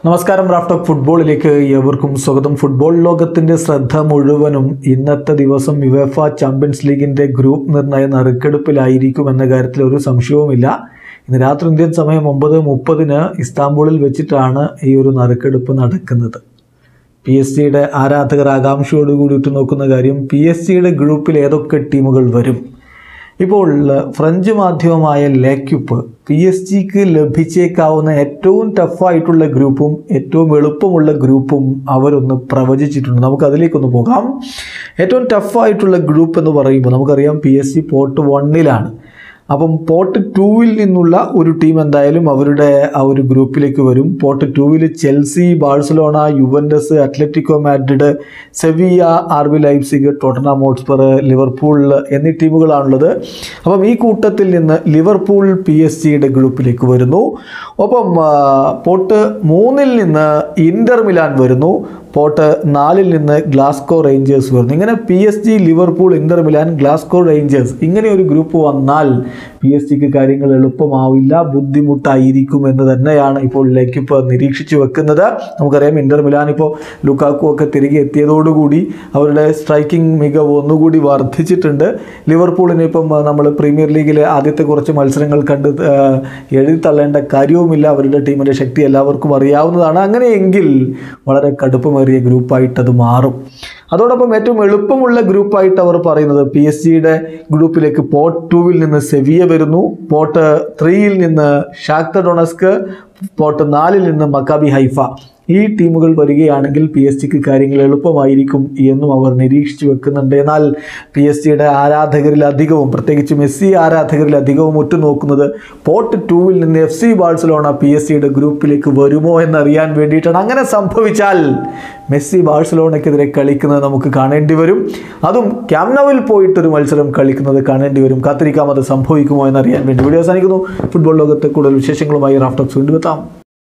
നമസ്കാരം raft of ഫുട്ബോളിലേക്ക് ഏവർക്കും സ്വാഗതം ഫുട്ബോൾ ലോകത്തിന്റെ ശ്രദ്ധ മുഴുവനും ഇന്നത്തെ ദിവസം യുവേഫ ചാമ്പ്യൻസ് ലീഗിന്റെ ഗ്രൂപ്പ് നിർണയ നറുക്കെടുപ്പിലായിരിക്കും എന്ന കാര്യത്തിൽ ഒരു സംശയവുമില്ല ഇന്ന് രാത്രി ഇന്ത്യൻ സമയം ഒമ്പത് മുപ്പതിന് ഇസ്താംബൂളിൽ വെച്ചിട്ടാണ് ഈ ഒരു നറുക്കെടുപ്പ് നടക്കുന്നത് പി എസ് സിയുടെ ആരാധകർ ആകാംക്ഷയോടുകൂടി ഉറ്റുനോക്കുന്ന കാര്യം പി എസ് സിയുടെ ഗ്രൂപ്പിൽ ഏതൊക്കെ ടീമുകൾ വരും ഇപ്പോൾ ഫ്രഞ്ച് മാധ്യമമായ ലേക്യുപ്പ് പി എസ് ജിക്ക് ലഭിച്ചേക്കാവുന്ന ഏറ്റവും ടഫായിട്ടുള്ള ഗ്രൂപ്പും ഏറ്റവും എളുപ്പമുള്ള ഗ്രൂപ്പും അവരൊന്ന് പ്രവചിച്ചിട്ടുണ്ട് നമുക്ക് അതിലേക്കൊന്ന് പോകാം ഏറ്റവും ടഫായിട്ടുള്ള ഗ്രൂപ്പ് എന്ന് പറയുമ്പോൾ നമുക്കറിയാം പി എസ് ജി പോർട്ട് വണ്ണിലാണ് അപ്പം പോർട്ട് ടൂവിൽ നിന്നുള്ള ഒരു ടീം എന്തായാലും അവരുടെ ആ ഒരു ഗ്രൂപ്പിലേക്ക് വരും പോർട്ട് ടൂവിൽ Chelsea Barcelona Juventus Atletico Madrid Sevilla RB Leipzig Tottenham Hotspur Liverpool എന്നീ ടീമുകളാണുള്ളത് അപ്പം ഈ കൂട്ടത്തിൽ നിന്ന് ലിവർപൂൾ പി എസ് ജിയുടെ ഗ്രൂപ്പിലേക്ക് വരുന്നു ഒപ്പം ആ, പോർട്ട് മൂന്നിൽ നിന്ന് ഇന്റർ മിലാൻ വരുന്നു പോർട്ട് നാലിൽ നിന്ന് ഗ്ലാസ്കോ റേഞ്ചേഴ്സ് വരുന്നു ഇങ്ങനെ P S G Liverpool Inter Milan Glasgow Rangers ഇങ്ങനെ ഒരു ഗ്രൂപ്പ് വന്നാൽ പി എസ് ജിക്ക് കാര്യങ്ങൾ എളുപ്പമാവില്ല ബുദ്ധിമുട്ടായിരിക്കും എന്ന് തന്നെയാണ് ഇപ്പോൾ ലേക്കിപ്പോൾ നിരീക്ഷിച്ചു വെക്കുന്നത് നമുക്കറിയാം ഇന്റർ മിലാൻ ഇപ്പോൾ ലുക്കാക്കു ഒക്കെ തിരികെ എത്തിയതോടുകൂടി അവരുടെ സ്ട്രൈക്കിംഗ് മികവ് ഒന്നുകൂടി വർദ്ധിച്ചിട്ടുണ്ട് ലിവർപൂളിന് ഇപ്പം നമ്മൾ പ്രീമിയർ ലീഗിലെ ആദ്യത്തെ കുറച്ച് മത്സരങ്ങൾ കണ്ട് ആ, എഴുതി തള്ളേണ്ട കാര്യവുമില്ല അവരുടെ ടീമിൻ്റെ ശക്തി എല്ലാവർക്കും അറിയാവുന്നതാണ് അങ്ങനെയെങ്കിൽ വളരെ കടുപ്പമേറിയ ഗ്രൂപ്പായിട്ട് അത് മാറും അതോടൊപ്പം ഏറ്റവും എളുപ്പമുള്ള ഗ്രൂപ്പായിട്ട് അവർ പറയുന്നത് പി എസ് ജിയുടെ ഗ്രൂപ്പിലേക്ക് പോർട്ട് ടൂവിൽ നിന്ന് സെവിയ വരുന്നു പോർട്ട് ത്രീയിൽ നിന്ന് ഷാക്ത ഡൊണസ്ക് പോർട്ട് നാലിൽ നിന്ന് മക്കാബി ഹൈഫ ഈ ടീമുകൾ വരികയാണെങ്കിൽ പി എസ് ജിക്ക് കാര്യങ്ങൾ എളുപ്പമായിരിക്കും എന്നും അവർ നിരീക്ഷിച്ചു വെക്കുന്നുണ്ട് എന്നാൽ പി എസ് ജിയുടെ ആരാധകരിൽ അധികവും പ്രത്യേകിച്ച് മെസ്സി ആരാധകരിൽ അധികവും ഉറ്റുനോക്കുന്നത് പോർട്ട് ടൂവിൽ നിന്ന് F C Barcelona P S സിയുടെ ഗ്രൂപ്പിലേക്ക് വരുമോ എന്നറിയാൻ വേണ്ടിയിട്ടാണ് അങ്ങനെ സംഭവിച്ചാൽ മെസ്സി ബാഴ്സലോണയ്ക്കെതിരെ കളിക്കുന്നത് നമുക്ക് കാണേണ്ടി വരും അതും ക്യാമ്നവിൽ പോയിട്ടൊരു മത്സരം കളിക്കുന്നത് കാണേണ്ടി വരും കാത്തിരിക്കാം അത് സംഭവിക്കുമോ എന്നറിയാൻ വേണ്ടി വീഡിയോ അവസാനിക്കുന്നു ഫുട്ബോൾ ലോകത്തെ കൂടുതൽ വിശേഷങ്ങളുമായി റാഫ്റ്റോക്സ് വീണ്ടും എത്താം